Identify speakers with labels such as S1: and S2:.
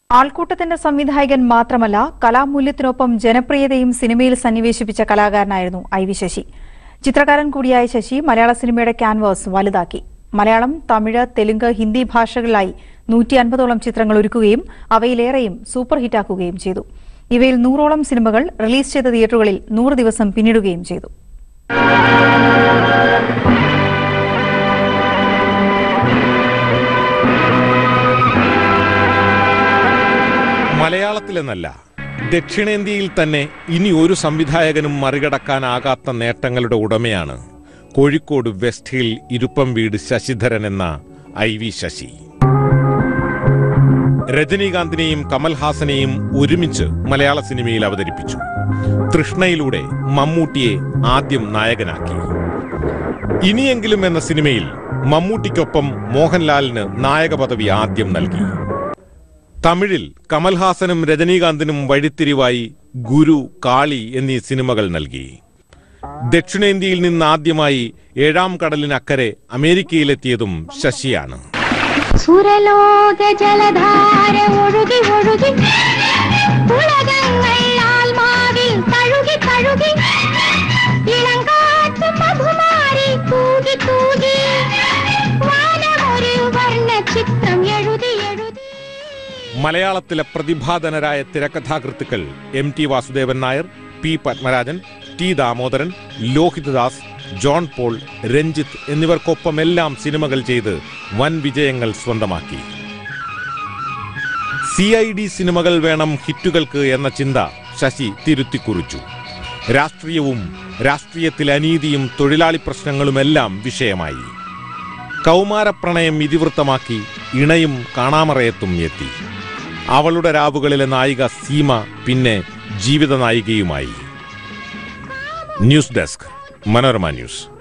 S1: ആൾക്കൂട്ടത്തിന്റെ സംവിധായകൻ മാത്രമല്ല കലാമൂല്യത്തിനൊപ്പം ജനപ്രിയതയും സിനിമയിൽ സന്നിവേശിപ്പിച്ച കലാകാരനായിരുന്നു ഐ വി ശശി ചിത്രകാരൻ കൂടിയായ ശശി മലയാള സിനിമയുടെ ക്യാൻവാസ് വലുതാക്കി മലയാളം തമിഴ് തെലുങ്ക് ഹിന്ദി ഭാഷകളിലായി നൂറ്റി അൻപതോളം ചിത്രങ്ങൾ ഒരുക്കുകയും അവയിലേറെയും സൂപ്പർ ഹിറ്റാക്കുകയും ചെയ്തു ഇവയിൽ നൂറോളം സിനിമകൾ റിലീസ് ചെയ്ത തിയേറ്ററുകളിൽ നൂറ് ദിവസം പിന്നിടുകയും ചെയ്തു
S2: മലയാളത്തിലെന്നല്ല ദക്ഷിണേന്ത്യയിൽ തന്നെ ഇനി ഒരു സംവിധായകനും മറികടക്കാനാകാത്ത നേട്ടങ്ങളുടെ ഉടമയാണ് കോഴിക്കോട് വെസ്റ്റ് ഹിൽ ഇരുപ്പം വീട് ശശിധരൻ എന്ന ഐ വി ശശി രജനീകാന്തിനെയും കമൽഹാസനെയും ഒരുമിച്ച് മലയാള സിനിമയിൽ അവതരിപ്പിച്ചു തൃഷ്ണയിലൂടെ മമ്മൂട്ടിയെ ആദ്യം നായകനാക്കി ഇനിയെങ്കിലും എന്ന സിനിമയിൽ മമ്മൂട്ടിക്കൊപ്പം മോഹൻലാലിന് നായക പദവി ആദ്യം നൽകി തമിഴിൽ കമൽഹാസനും രജനീകാന്തിനും വഴിത്തിരിവായി ഗുരു കാളി എന്നീ സിനിമകൾ നൽകി ദക്ഷിണേന്ത്യയിൽ നിന്ന് ആദ്യമായി ഏഴാം കടലിനക്കരെ അമേരിക്കയിലെത്തിയതും ശശിയാണ്
S3: സുരലോക ജലധാര ഒഴുകി ഒഴുകി ഉലകങ്ങൾ ആത്മാവിൽ തഴുകി തഴുകി ഇളങ്കാറ്റ് മധുമാരി തൂകി തൂകി വാനമൊരു വർണ്ണ ചിത്രം എഴുതി എഴുതി
S2: മലയാളത്തിലെ പ്രതിഭാധനരായ തിരക്കഥാകൃത്തുക്കൾ M T Vasudevan Nair P Padmarajan T Damodaran Lohithadas John Paul Ranjith എന്നിവർക്കൊപ്പമെല്ലാം സിനിമകൾ ചെയ്ത് വൻ വിജയങ്ങൾ സ്വന്തമാക്കി സി ഐ ഡി സിനിമകൾ വേണം ഹിറ്റുകൾക്ക് എന്ന ചിന്ത ശശി തിരുത്തിക്കുറിച്ചു രാഷ്ട്രീയവും രാഷ്ട്രീയത്തിലെ അനീതിയും തൊഴിലാളി പ്രശ്നങ്ങളുമെല്ലാം വിഷയമായി കൗമാരപ്രണയം ഇതിവൃത്തമാക്കി ഇണയും കാണാമറയത്തും എത്തി അവളുടെ രാവുകളിലെ നായിക സീമ പിന്നെ ജീവിത നായികയുമായി ന്യൂസ് ഡെസ്ക് മനോരമ ന്യൂസ്